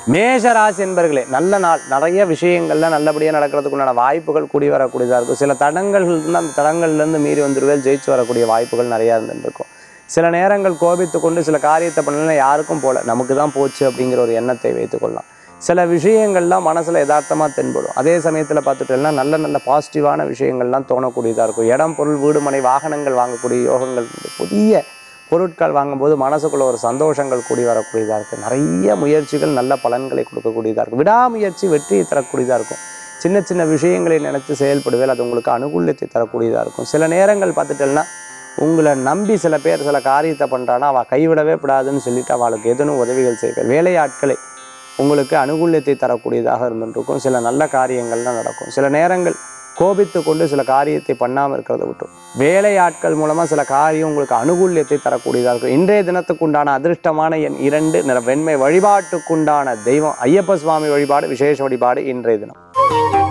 மேஷ ராசி என்பர்களே நல்ல நாள் நிறைய விஷயங்கள்ல நல்லபடியாக நடக்கிறதுக்குண்டான வாய்ப்புகள் கூடி வரக்கூடியதாக இருக்கும் சில தடங்கள் இருந்து அந்த தடங்கள்லேருந்து மீறி வந்துடுவேல் ஜெயிச்சு வரக்கூடிய வாய்ப்புகள் நிறையா இருந்துட்டு இருக்கும் சில நேரங்கள் கோபித்து கொண்டு சில காரியத்தை பண்ணலாம் யாருக்கும் போல நமக்கு தான் போச்சு அப்படிங்கிற ஒரு எண்ணத்தை வைத்துக்கொள்ளலாம் சில விஷயங்கள்லாம் மனசில் யதார்த்தமாக தென்படும் அதே சமயத்தில் பார்த்துட்டோம்னா நல்ல நல்ல பாசிட்டிவான விஷயங்கள்லாம் தோணக்கூடியதாக இருக்கும் இடம் பொருள் வீடு மனை வாகனங்கள் வாங்கக்கூடிய யோகங்கள் உண்டு. புதிய பொருட்கள் வாங்கும்போது மனசுக்குள்ள ஒரு சந்தோஷங்கள் கூடி வரக்கூடியதாக இருக்குது நிறைய முயற்சிகள் நல்ல பலன்களை கொடுக்கக்கூடியதாக இருக்கும் விடாமுயற்சி வெற்றியை தரக்கூடியதாக இருக்கும் சின்ன சின்ன விஷயங்களை நினைத்து செயல்படுவேல் அது உங்களுக்கு அனுகூல்யத்தை தரக்கூடியதாக இருக்கும் சில நேரங்கள் பார்த்துட்டேன்னா உங்களை நம்பி சில பேர் சில காரியத்தை பண்ணுறான்னா அவள் கைவிடவே கூடாதுன்னு சொல்லிட்டு அவளுக்கு எதனும் உதவிகள் செய்வார் வேலையாட்களை உங்களுக்கு அனுகூல்யத்தை தரக்கூடியதாக இருந்துருக்கும் சில நல்ல காரியங்கள்லாம் நடக்கும் சில நேரங்கள் கோபித்து கொண்டு சில காரியத்தை பண்ணாமல் இருக்கிறத விட்டும் வேலையாட்கள் மூலமாக சில காரியம் உங்களுக்கு அனுகூல்யத்தை தரக்கூடியதாக இருக்கும் இன்றைய தினத்துக்குண்டான அதிர்ஷ்டமான எண் இரண்டு நிற வெண்மை வழிபாட்டுக்குண்டான தெய்வம் ஐயப்ப சுவாமி வழிபாடு விசேஷ வழிபாடு இன்றைய தினம்